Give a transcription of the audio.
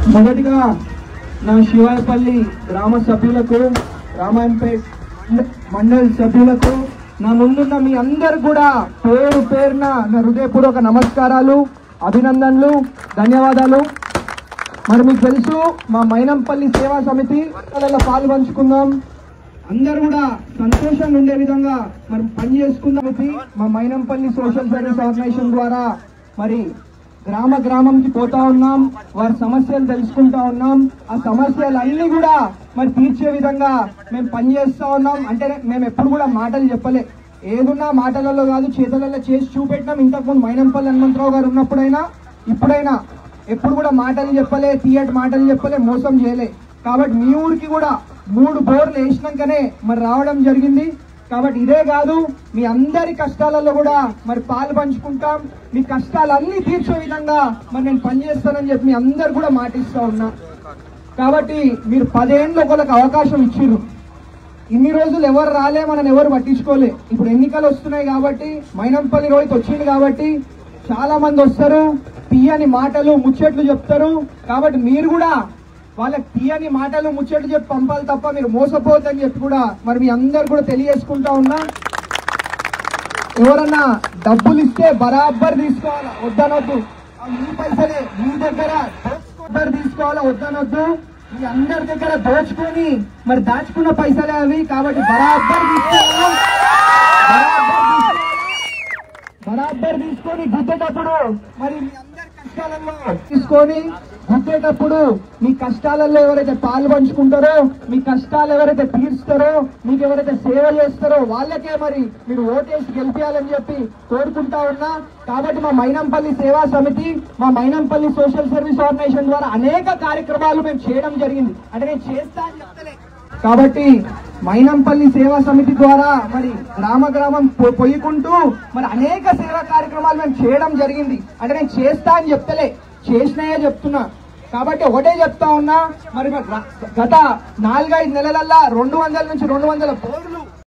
మొదటిగా నా శివాయపల్లి గ్రామ సభ్యులకు రామాయణపేట్ మండల్ సభ్యులకు నా ముందున్న మీ అందరు కూడా పేరు పేరున నా హృదయపూర్వక నమస్కారాలు అభినందనలు ధన్యవాదాలు మరి మీకు తెలుసు మా మైనంపల్లి సేవా సమితి వాళ్ళలో పాలు పంచుకుందాం అందరూ కూడా సంతోషంగా ఉండే విధంగా మరి పని చేసుకుందాం ఇది మా మైనంపల్లి సోషల్ సర్వీస్ ఆర్గనైజేషన్ ద్వారా మరి గ్రామ గ్రామంకి పోతా ఉన్నాం వారి సమస్యలు తెలుసుకుంటా ఉన్నాం ఆ సమస్యలు అన్ని కూడా మరి తీర్చే విధంగా మేము పనిచేస్తా ఉన్నాం అంటే మేము ఎప్పుడు కూడా మాటలు చెప్పలే ఏదున్నా మాటలలో కాదు చేతులలో చేసి చూపెట్టినాం ఇంతకుముందు మైనంపల్లి హనుమంతరావు గారు ఉన్నప్పుడైనా ఇప్పుడైనా ఎప్పుడు కూడా మాటలు చెప్పలే తీయటి మాటలు చెప్పలే మోసం చేయలే కాబట్టి మీ ఊరికి కూడా మూడు బోర్లు వేసినాకనే మరి రావడం జరిగింది కాబట్టి ఇదే కాదు మీ అందరి కష్టాలలో కూడా మరి పాలు పంచుకుంటాం మీ కష్టాలన్నీ తీర్చే విధంగా మరి నేను పనిచేస్తానని చెప్పి మీ అందరు కూడా మాటిస్తా ఉన్నా కాబట్టి మీరు పదేళ్ళు ఒకరికి అవకాశం ఇచ్చిర్రు ఇన్ని రోజులు ఎవరు రాలే మనని ఎవరు పట్టించుకోలే ఇప్పుడు ఎన్నికలు వస్తున్నాయి కాబట్టి మైనంపల్లి రోహిత్ వచ్చింది కాబట్టి చాలా మంది వస్తారు తీయని మాటలు ముచ్చట్లు చెప్తారు కాబట్టి మీరు కూడా వాళ్ళకి తీయని మాటలు ముచ్చట్లు చెప్పి పంపాలి తప్ప మీరు మోసపోవద్దని చెప్పి కూడా మరి మీ అందరు కూడా తెలియజేసుకుంటా ఉన్నా ఎవరన్నా డబ్బులు ఇస్తే బరాబర్ తీసుకోవాలా వద్దనొద్దు ఆ మీ పైసలే మీ దగ్గర బరాబర్ తీసుకోవాలా వద్దనొద్దు మీ అందరి దగ్గర దోచుకొని మరి దాచుకున్న పైసలే అవి కాబట్టి బరాబర్ తీసుకోవాలా బరాబర్ తీసుకోవాలా. బరాబర్ తీసుకొని గుద్దేటప్పుడు మరి మీ అందరి కష్టాలలో తీసుకొని గుద్దేటప్పుడు మీ కష్టాలలో ఎవరైతే పాలు పంచుకుంటారో మీ కష్టాలు ఎవరైతే తీరుస్తారో మీకు ఎవరైతే సేవ చేస్తారో వాళ్ళకే మరి మీరు ఓటేసి గెలిపించాలని చెప్పి కోరుకుంటా ఉన్నా కాబట్టి మా మైనంపల్లి సేవా సమితి మా మైనంపల్లి సోషల్ సర్వీస్ ఆర్గనైజేషన్ ద్వారా అనేక కార్యక్రమాలు మేము చేయడం జరిగింది అంటే నేను చేస్తా అని చెప్తలే కాబట్టి మైనంపల్లి సేవా సమితి ద్వారా మరి గ్రామ గ్రామం పో- పోయికుంటూ మరి అనేక సేవా కార్యక్రమాలు మేము చేయడం జరిగింది అంటే నేను చేస్తా అని చెప్తలే చేసినాయే చెప్తున్నా కాబట్టి ఒకటే చెప్తా ఉన్నా మరి మరి రా- గత నాలుగైదు నెలలల్లా రెండు వందల నుంచి రెండు వందల బోర్డులు